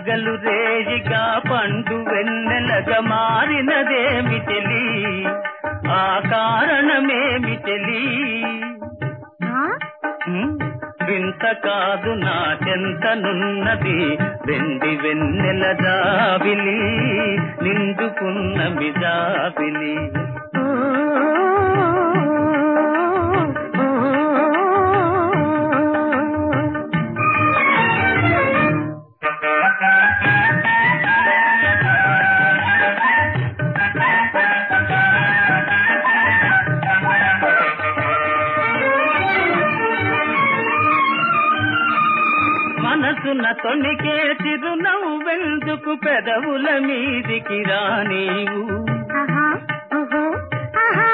పగలు రేయిగా పండు వెన్నెలగా మారినదేమి తెలి ఆ కారణమేమి తెలి ఆ? ఉమ్, వింత కాదు నా చెంతనున్నది వెండి వెన్నెల జాబిలి నిండుకున్న మిజాబిలి ఓ, ఓ, ఓ. మనసున తొణికే చిరునవ్వెందుకు పెదవుల మీదికి రానీవు ఆహా, ఓహో, ఆహా.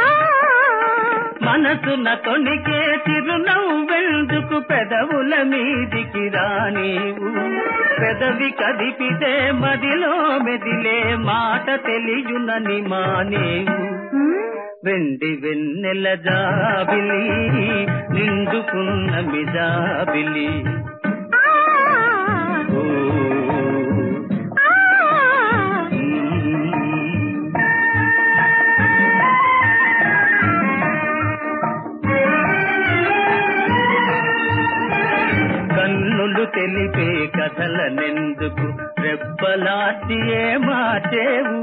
మనసున తొణికే చిరునవ్వెందుకు పెదవుల మీదికి రానీవు పెదవి కదిపితే మదిలో మెదిలే మాట తెలియునని మానేవు ఉమ్, వెండి వెన్నెల జాబిలి నిండుకున్న మిజాబిలి ఆ, ఓ ఆ. మ్మ్. కన్నులు తెలిపే కథలనెందుకు రెప్పలాచి ఏ మాచేవు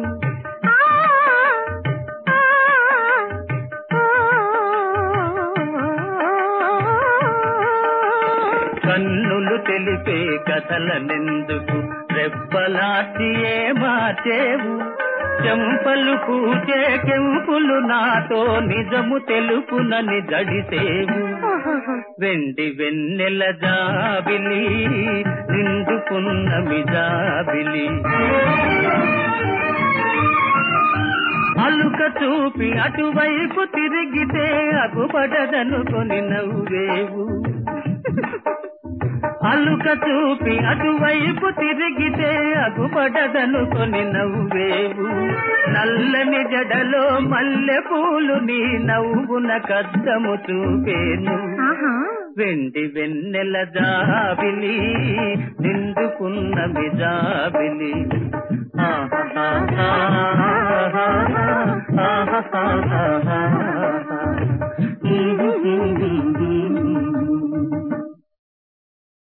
కన్నులు తెలిపే కథలనెందుకు రెప్పలాచి ఏ మాచేవు చెంపలు పూచే కెంపులు నాతో నిజము తెలుపునని జడిసేవు వెండి వెన్నెల జాబిలి నిండుకున్న మిజాబిలి అలుక చూపి అటువైపు తిరిగితే అగుపడదనుకొని నవ్వేవు అలుక చూపి అటువైపు తిరిగితే అగుపడదనుకొని నవ్వేవు నల్లని జడలో మల్లె పూలు నీ నవ్వున కద్దము చూపేను వెండి వెన్నెల జాబిలి నిండుకున్న మిజాబిలి ఆహా